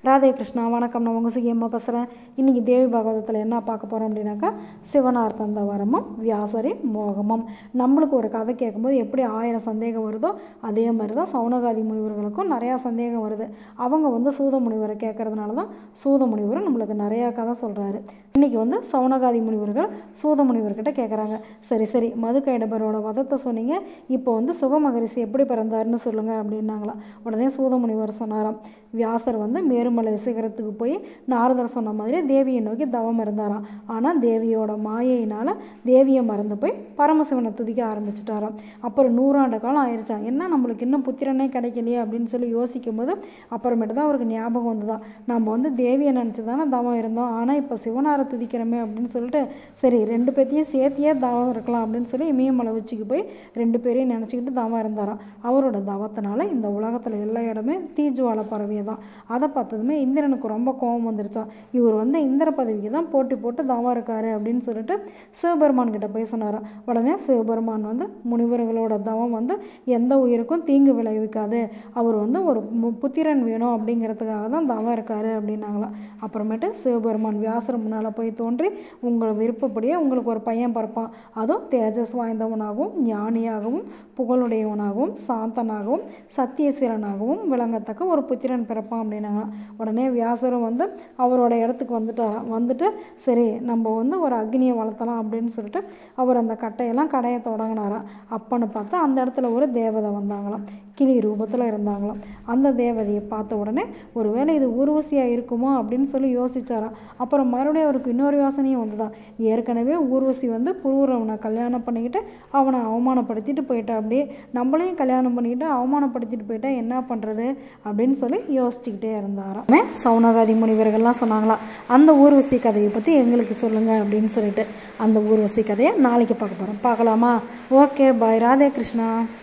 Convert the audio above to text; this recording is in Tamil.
ராதே கிருஷ்ணா வணக்கம் நான் உங்கள் சுகியம்மா பேசுகிறேன் இன்றைக்கி தேவி பாகவதத்தில் என்ன பார்க்க போகிறோம் அப்படின்னாக்கா சிவனார் தந்த வரமும் வியாசரின் மோகமும் நம்மளுக்கு ஒரு கதை கேட்கும்போது எப்படி ஆயிரம் சந்தேகம் வருதோ அதே மாதிரி தான் சவுனகாதி முனிவர்களுக்கும் நிறையா சந்தேகம் வருது அவங்க வந்து சூத முனிவரை கேட்கறதுனால தான் சூத முனிவர் நம்மளுக்கு நிறையா கதை சொல்கிறாரு இன்றைக்கி வந்து சவுனகாதி முனிவர்கள் சூத முனிவர்கிட்ட கேட்குறாங்க சரி சரி மதுக்கைடபரோட வதத்தை சொன்னீங்க இப்போ வந்து சுகமகரிஷி எப்படி பிறந்தாருன்னு சொல்லுங்கள் அப்படின்னாங்களாம் உடனே சூத முனிவர் சொன்னாராம் வியாசர் வந்து மேருமலை சிகரத்துக்கு போய் நாரதர் சொன்ன மாதிரி தேவியை நோக்கி தவம் இருந்தாராம் ஆனால் தேவியோட மாயையினால் தேவியை மறந்து போய் பரமசிவனை துதிக்க ஆரம்பிச்சிட்டாராம் அப்புறம் நூறாண்டு காலம் ஆயிடுச்சான் என்ன நம்மளுக்கு இன்னும் புத்திரனே கிடைக்கலையே அப்படின்னு சொல்லி யோசிக்கும் போது அப்புறமேட்டு தான் அவருக்கு ஞாபகம் வந்துதான் நம்ம வந்து தேவியை நினச்சி தானே தவம் இருந்தோம் ஆனால் இப்போ சிவனாரை துதிக்கிறோமே அப்படின்னு சொல்லிட்டு சரி ரெண்டு பேர்த்தையும் சேர்த்தியே தவம் இருக்கலாம் அப்படின்னு சொல்லி இமயமலை உச்சிக்கு போய் ரெண்டு பேரையும் நினச்சிக்கிட்டு தவம் இருந்தாராம் அவரோட தவத்தினால இந்த உலகத்தில் எல்லா இடமே தீஜுவாலை பரவியதான் அதை பார்த்ததுமே இந்திரனுக்கு ரொம்ப கோபம் வந்துருச்சான் இவர் வந்து இந்திர பதவிக்கு தான் போட்டி போட்டு தவம் இருக்காரு அப்படின்னு சொல்லிட்டு சிவபெருமான் கிட்ட போய் சொன்னாராம் உடனே சிவபெருமான் வந்து முனிவர்களோட தவம் வந்து எந்த உயிருக்கும் தீங்கு விளைவிக்காது அவர் வந்து ஒரு மு- புத்திரன் வேணும் அப்படிங்கிறதுக்காக தான் தவம் இருக்காரு அப்படின்னாங்களாம் அப்புறமேட்டு சிவபெருமான் வியாசர் முன்னால் போய் தோன்றி உங்கள் விருப்பப்படியே உங்களுக்கு ஒரு பையன் பிறப்பான் அதுவும் தேஜஸ் வாய்ந்தவனாகவும் ஞானியாகவும் புகழுடையவனாகவும் சாந்தனாகவும் சத்தியசீலனாகவும் விளங்கத்தக்க ஒரு புத்திரன் பிறப்பான் அப்படின்னாங்களாம் உடனே வியாசரும் வந்து அவரோட இடத்துக்கு வந்துட்டாராம் வந்துட்டு சரி நம்ம வந்து ஒரு அக்னியை வளர்த்தலாம் அப்படின்னு சொல்லிட்டு அவர் அந்த கட்டையெல்லாம் கடைய தொடங்கினாராம் அப்பன்னு பார்த்தா அந்த இடத்துல ஒரு தேவதை வந்தாங்களாம் கிளி ரூபத்தில் இருந்தாங்களாம் அந்த தேவதையை பார்த்த உடனே ஒருவேளை இது ஊர்வசியாக இருக்குமோ அப்படின்னு சொல்லி யோசிச்சாராம் அப்புறம் மறுபடியும் அவருக்கு இன்னொரு யோசனையும் வந்துதான் ஏற்கனவே ஊர்வசி வந்து புருவரவனை கல்யாணம் பண்ணிக்கிட்டு அவனை அவமானப்படுத்திட்டு போயிட்டா அப்படியே நம்மளையும் கல்யாணம் பண்ணிக்கிட்டு அவமானப்படுத்திட்டு போயிட்டா என்ன பண்ணுறது அப்படின்னு சொல்லி யோசிச்சுக்கிட்டே இருந்தாராம் உடனே சவுனகாதி முனிவர்கள்லாம் சொன்னாங்களாம் அந்த ஊர்வசி கதையை பற்றி எங்களுக்கு சொல்லுங்கள் அப்படின்னு சொல்லிட்டு அந்த ஊர்வசி கதையை நாளைக்கு பார்க்க போகிறோம் பார்க்கலாமா ஓகே பாய் ராதே கிருஷ்ணா